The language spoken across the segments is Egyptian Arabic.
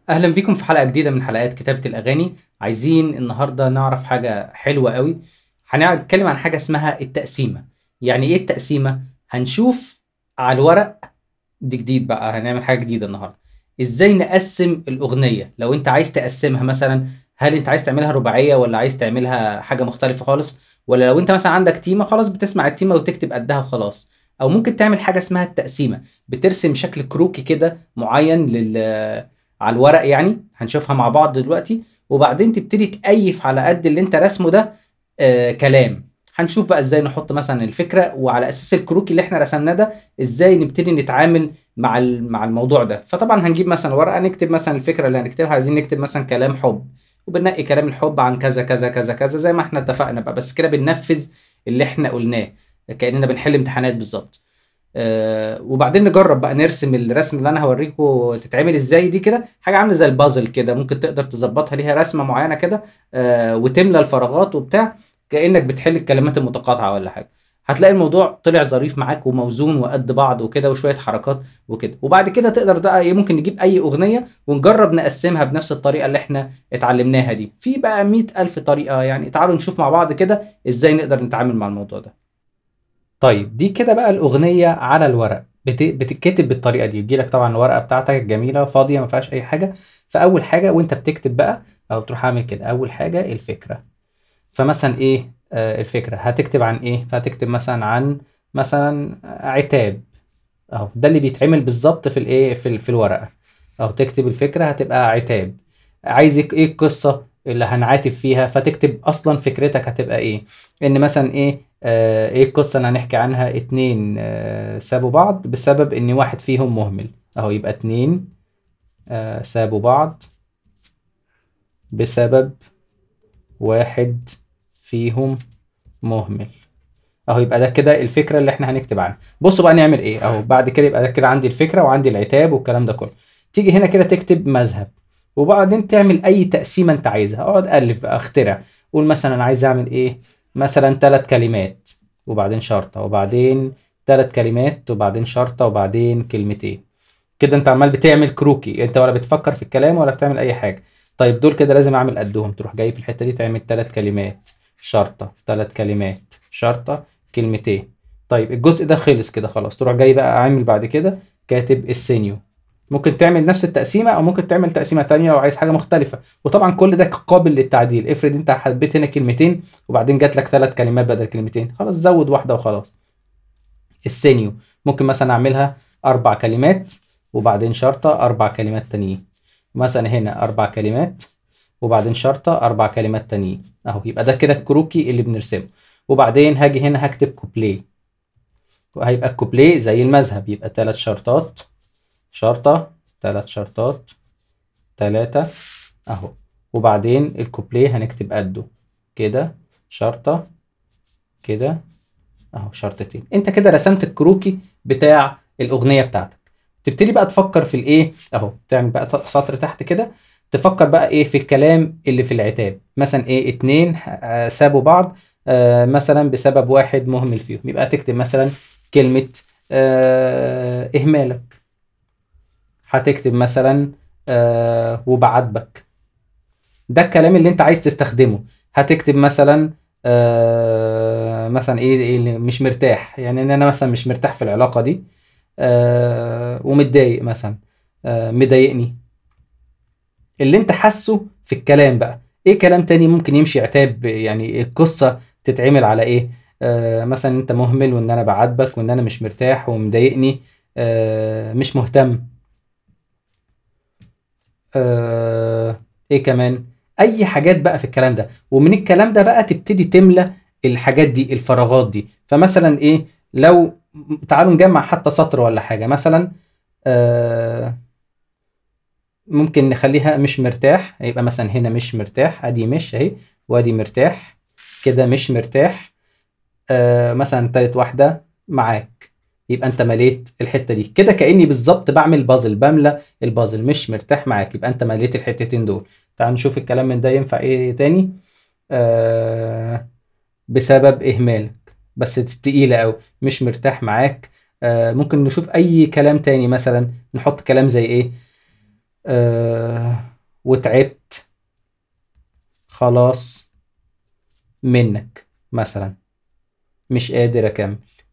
اهلا بيكم في حلقه جديده من حلقات كتابه الاغاني عايزين النهارده نعرف حاجه حلوه قوي هنتكلم عن حاجه اسمها التقسيمه يعني ايه التقسيمه هنشوف على الورق دي جديد بقى هنعمل حاجه جديده النهارده ازاي نقسم الاغنيه لو انت عايز تقسمها مثلا هل انت عايز تعملها رباعيه ولا عايز تعملها حاجه مختلفه خالص ولا لو انت مثلا عندك تيمه خلاص بتسمع التيمه وتكتب قدها وخلاص او ممكن تعمل حاجه اسمها التقسيمه بترسم شكل كروكي كده معين لل على الورق يعني هنشوفها مع بعض دلوقتي وبعدين تبتدي تأيف على قد اللي انت رسمه ده آه كلام هنشوف بقى ازاي نحط مثلا الفكره وعلى اساس الكروكي اللي احنا رسمناه ده ازاي نبتدي نتعامل مع ال- مع الموضوع ده فطبعا هنجيب مثلا ورقه نكتب مثلا الفكره اللي هنكتبها عايزين نكتب مثلا كلام حب وبننقي كلام الحب عن كذا كذا كذا كذا زي ما احنا اتفقنا بقى بس كده بننفذ اللي احنا قلناه كاننا بنحل امتحانات بالظبط آه وبعدين نجرب بقى نرسم الرسم اللي انا هوريكم تتعمل ازاي دي كده حاجه عامله زي البازل كده ممكن تقدر تظبطها ليها رسمه معينه كده آه وتملى الفراغات وبتاع كانك بتحل الكلمات المتقاطعه ولا حاجه هتلاقي الموضوع طلع ظريف معاك وموزون وقد بعض وكده وشويه حركات وكده وبعد كده تقدر بقى إيه، ممكن نجيب اي اغنيه ونجرب نقسمها بنفس الطريقه اللي احنا اتعلمناها دي في بقى مئة الف طريقه يعني تعالوا نشوف مع بعض كده ازاي نقدر نتعامل مع الموضوع ده طيب دي كده بقى الأغنية على الورق بت... بتتكتب بالطريقة دي بيجيلك طبعا الورقة بتاعتك الجميلة فاضية ما فيهاش أي حاجة فأول حاجة وأنت بتكتب بقى أو تروح عامل كده أول حاجة الفكرة فمثلا إيه آه الفكرة هتكتب عن إيه فهتكتب مثلا عن مثلا عتاب أهو ده اللي بيتعمل بالظبط في الإيه في, ال... في الورقة أو تكتب الفكرة هتبقى عتاب عايز إيه القصة اللي هنعاتب فيها فتكتب أصلا فكرتك هتبقى إيه إن مثلا إيه آه، ايه القصة اللي هنحكي عنها اتنين آه، سابوا بعض بسبب ان واحد فيهم مهمل اهو يبقى اتنين آه، سابوا بعض بسبب واحد فيهم مهمل اهو يبقى ده كده الفكرة اللي احنا هنكتب عنها بصوا بقى نعمل ايه اهو بعد كده يبقى ده كده عندي الفكرة وعندي العتاب والكلام ده كله تيجي هنا كده تكتب مذهب وبعدين تعمل اي تقسيمة انت عايزها اقعد الف بقى اخترع قول مثلا انا عايز اعمل ايه مثلا ثلاث كلمات وبعدين شرطة وبعدين ثلاث كلمات وبعدين شرطة وبعدين كلمتين كده انت عمال بتعمل كروكي انت ولا بتفكر في الكلام ولا بتعمل اي حاجة طيب دول كده لازم اعمل قدهم تروح جاي في الحتة دي تعمل ثلاث كلمات شرطة ثلاث كلمات شرطة كلمتين طيب الجزء ده خلص كده خلاص تروح جاي بقى عامل بعد كده كاتب السينيو ممكن تعمل نفس التقسيمة أو ممكن تعمل تقسيمة تانية لو عايز حاجة مختلفة وطبعا كل ده قابل للتعديل افرض انت حبيت هنا كلمتين وبعدين جات لك ثلاث كلمات بدل كلمتين خلاص زود واحدة وخلاص السينيو ممكن مثلا اعملها اربع كلمات وبعدين شرطة اربع كلمات تانيين مثلا هنا اربع كلمات وبعدين شرطة اربع كلمات تانيين اهو يبقى ده كده الكروكي اللي بنرسمه وبعدين هاجي هنا هكتب كوبليه وهيبقى الكوبليه زي المذهب يبقى ثلاث شرطات شرطة ثلاث شرطات ثلاثة اهو وبعدين الكوبليه هنكتب قده كده شرطة كده اهو شرطتين انت كده رسمت الكروكي بتاع الاغنيه بتاعتك تبتدي بقى تفكر في الايه اهو تعمل بقى ت- سطر تحت كده تفكر بقى ايه في الكلام اللي في العتاب مثلا ايه اتنين آه، سابوا بعض آه، مثلا بسبب واحد مهمل فيهم يبقى تكتب مثلا كلمه آه، اهمالك هتكتب مثلا آه، وبعاتبك ده الكلام اللي انت عايز تستخدمه هتكتب مثلا آه مثلا ايه ايه اللي مش مرتاح يعني ان انا مثلا مش مرتاح في العلاقة دي آه ومتضايق مثلا آه مضايقني اللي انت حاسه في الكلام بقى ايه كلام تاني ممكن يمشي عتاب يعني القصة تتعمل على ايه آه مثلا انت مهمل وان انا بعاتبك وان انا مش مرتاح ومضايقني آه مش مهتم آه ايه كمان اي حاجات بقى في الكلام ده ومن الكلام ده بقى تبتدي تملى الحاجات دي الفراغات دي فمثلا ايه لو تعالوا نجمع حتى سطر ولا حاجة مثلا آه ممكن نخليها مش مرتاح يبقى مثلا هنا مش مرتاح ادي مش اهي وادي مرتاح كده مش مرتاح آه مثلا تالت واحدة معاك يبقى انت مليت الحتة دي كده كأني بالظبط بعمل بازل بملى البازل مش مرتاح معاك يبقى انت مليت الحتتين دول تعال نشوف الكلام من ده ينفع ايه تاني آه بسبب اهمالك بس تقيلة أوي مش مرتاح معاك آه ممكن نشوف اي كلام تاني مثلا نحط كلام زي ايه آه وتعبت خلاص منك مثلا مش قادر اكمل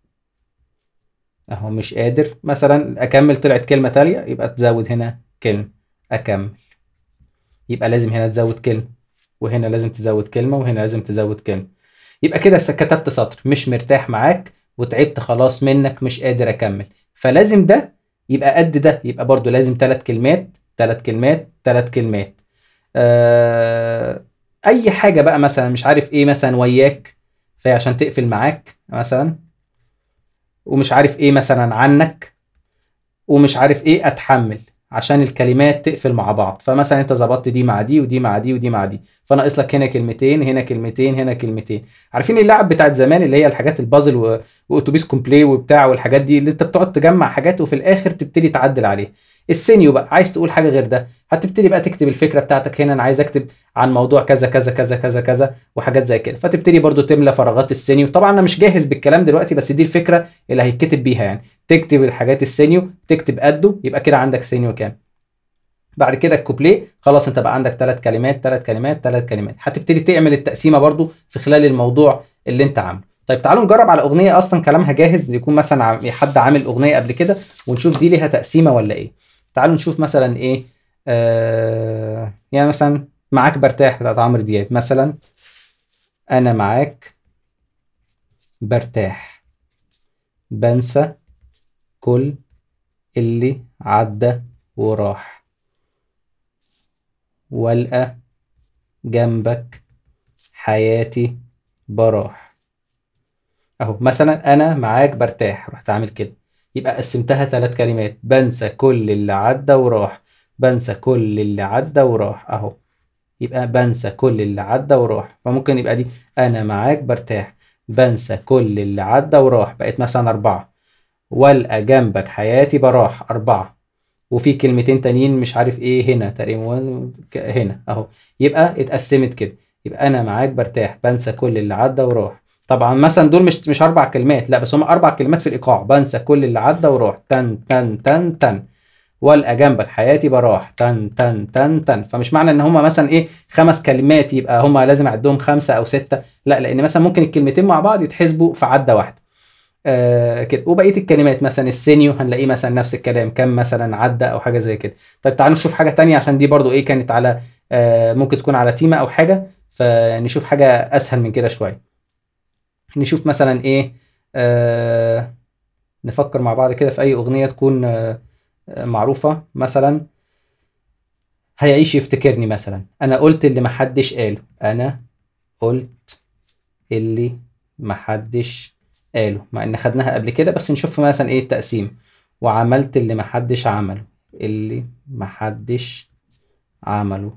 اهو مش قادر مثلا اكمل طلعت كلمة تالية يبقى تزود هنا كلمة اكمل يبقى لازم هنا تزود كلمة وهنا لازم تزود كلمة وهنا لازم تزود كلمة يبقى كده س- كتبت سطر مش مرتاح معاك وتعبت خلاص منك مش قادر اكمل فلازم ده يبقى قد ده يبقى برضو لازم ثلاث كلمات ثلاث كلمات ثلاث كلمات آه اي حاجة بقى مثلا مش عارف ايه مثلا وياك فهي عشان تقفل معاك مثلا ومش عارف ايه مثلا عنك ومش عارف ايه اتحمل عشان الكلمات تقفل مع بعض فمثلا انت ظبطت دي مع دي ودي مع دي ودي مع دي فناقص لك هنا كلمتين هنا كلمتين هنا كلمتين عارفين اللعب بتاعت زمان اللي هي الحاجات البازل و... واتوبيس كومبلي وبتاع والحاجات دي اللي انت بتقعد تجمع حاجات وفي الاخر تبتدي تعدل عليها السينيو بقى عايز تقول حاجه غير ده هتبتدي بقى تكتب الفكره بتاعتك هنا انا عايز اكتب عن موضوع كذا كذا كذا كذا كذا وحاجات زي كده فتبتدي برضو تملى فراغات السينيو طبعا انا مش جاهز بالكلام دلوقتي بس دي الفكره اللي هيتكتب بيها يعني تكتب الحاجات السينيو تكتب قده يبقى كده عندك سينيو كام بعد كده الكوبليه خلاص انت بقى عندك ثلاث كلمات ثلاث كلمات ثلاث كلمات هتبتدي تعمل التقسيمه برضو في خلال الموضوع اللي انت عامله طيب تعالوا نجرب على اغنيه اصلا كلامها جاهز يكون مثلا عم- حد عامل اغنيه قبل كده ونشوف دي ليها تقسيمه ولا ايه تعالوا نشوف مثلا ايه آه يعني مثلا معاك برتاح بتاعت عمرو دياب مثلا انا معاك برتاح بنسى كل اللي عدى وراح والقى جنبك حياتي براح اهو مثلا انا معاك برتاح رحت عامل كده يبقى قسمتها ثلاث كلمات بنسى كل اللي عدى وراح بنسى كل اللي عدى وراح اهو يبقى بنسى كل اللي عدى وراح فممكن يبقى دي انا معاك برتاح بنسى كل اللي عدى وراح بقت مثلا اربعة والقى جنبك حياتي براح اربعة وفي كلمتين تانيين مش عارف ايه هنا تقريبا ك- هنا اهو يبقى اتقسمت كده يبقى انا معاك برتاح بنسى كل اللي عدى وراح طبعا مثلا دول مش مش اربع كلمات لا بس هم اربع كلمات في الايقاع بنسى كل اللي عدى وراح تن تن تن تن والقى جنبك حياتي براح تن تن تن تن فمش معنى ان هما مثلا ايه خمس كلمات يبقى هما لازم اعدهم خمسه او سته لا لان مثلا ممكن الكلمتين مع بعض يتحسبوا في عده واحده آه كده وبقيه الكلمات مثلا السينيو هنلاقيه مثلا نفس الكلام كم مثلا عدى او حاجه زي كده طيب تعالوا نشوف حاجه تانية عشان دي برضو ايه كانت على آه ممكن تكون على تيمه او حاجه فنشوف حاجه اسهل من كده شويه نشوف مثلا ايه آه نفكر مع بعض كده في اي اغنيه تكون آه آه، معروفه مثلا هيعيش يفتكرني مثلا انا قلت اللي محدش قاله انا قلت اللي محدش قاله مع ان خدناها قبل كده بس نشوف مثلا ايه التقسيم وعملت اللي محدش عمله اللي محدش عمله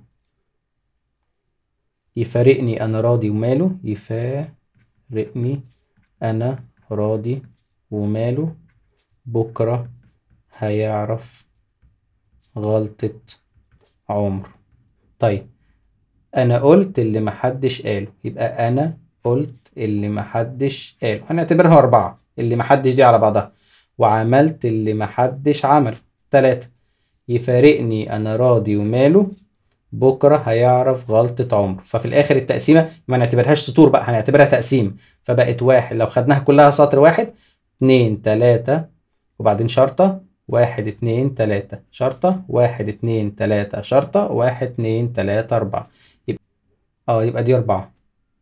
يفارقني انا راضي وماله يفارقني انا راضي وماله بكرة هيعرف غلطة عمره طيب انا قلت اللي محدش قاله يبقى انا قلت اللي محدش قاله هنعتبرها اربعة اللي محدش دي على بعضها وعملت اللي محدش عمله تلاتة يفارقني انا راضي وماله بكرة هيعرف غلطة عمره ففي الاخر التقسيمة ما نعتبرهاش سطور بقى هنعتبرها تقسيم فبقت واحد لو خدناها كلها سطر واحد اتنين تلاتة وبعدين شرطة واحد اتنين تلاتة شرطة واحد اتنين تلاتة شرطة واحد اتنين تلاتة أربعة يبقى اه يبقى دي أربعة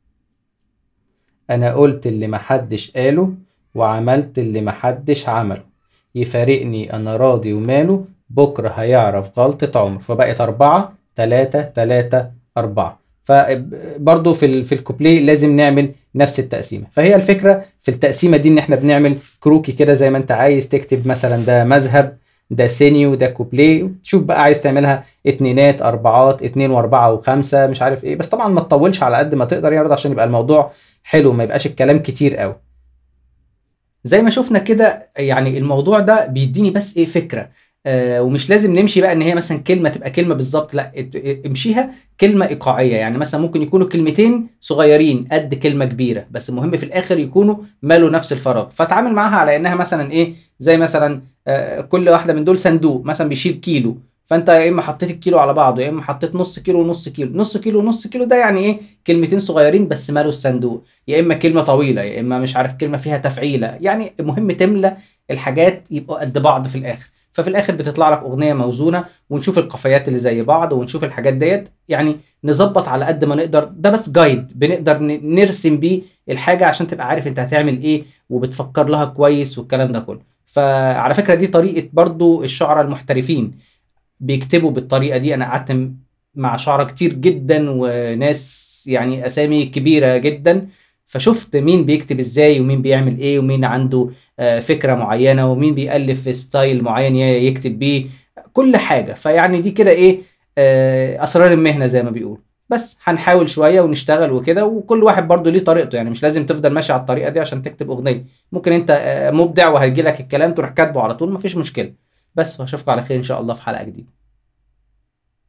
أنا قلت اللي محدش قاله وعملت اللي محدش عمله يفارقني أنا راضي وماله بكرة هيعرف غلطة عمره فبقت أربعة تلاتة تلاتة أربعة فبرضه في ال- في الكوبليه لازم نعمل نفس التقسيمة فهي الفكرة في التقسيمة دي إن إحنا بنعمل كروكي كده زي ما أنت عايز تكتب مثلا ده مذهب ده سينيو ده كوبليه تشوف بقى عايز تعملها اتنينات اربعات اتنين واربعة وخمسة مش عارف ايه بس طبعا ما تطولش على قد ما تقدر يعني عشان يبقى الموضوع حلو ما يبقاش الكلام كتير قوي زي ما شفنا كده يعني الموضوع ده بيديني بس ايه فكرة آه ومش لازم نمشي بقى ان هي مثلا كلمة تبقى كلمة بالظبط لا ات- امشيها كلمة ايقاعية يعني مثلا ممكن يكونوا كلمتين صغيرين قد كلمة كبيرة بس المهم في الاخر يكونوا مالوا نفس الفراغ فتعامل معاها على انها مثلا ايه زي مثلا آه كل واحدة من دول صندوق مثلا بيشيل كيلو فانت يا اما حطيت الكيلو على بعضه يا اما حطيت نص كيلو ونص كيلو نص كيلو ونص كيلو ده يعني ايه كلمتين صغيرين بس مالوا الصندوق يا اما كلمه طويله يا اما مش عارف كلمه فيها تفعيله يعني المهم تملى الحاجات يبقوا قد بعض في الاخر ففي الاخر بتطلع لك اغنيه موزونه ونشوف القفيات اللي زي بعض ونشوف الحاجات ديت يعني نظبط على قد ما نقدر ده بس جايد بنقدر ن- نرسم بيه الحاجه عشان تبقى عارف انت هتعمل ايه وبتفكر لها كويس والكلام ده كله فعلى فكره دي طريقه برضو الشعراء المحترفين بيكتبوا بالطريقه دي انا قعدت م- مع شعراء كتير جدا وناس يعني اسامي كبيره جدا فشفت مين بيكتب ازاي ومين بيعمل ايه ومين عنده آه، فكره معينه ومين بيالف في ستايل معين ي- يكتب بيه كل حاجه فيعني دي كده ايه آه، اسرار المهنه زي ما بيقولوا بس هنحاول شويه ونشتغل وكده وكل واحد برضو ليه طريقته يعني مش لازم تفضل ماشي على الطريقه دي عشان تكتب اغنيه ممكن انت آه، مبدع وهيجي لك الكلام تروح كاتبه على طول مفيش مشكله بس واشوفكم على خير ان شاء الله في حلقه جديده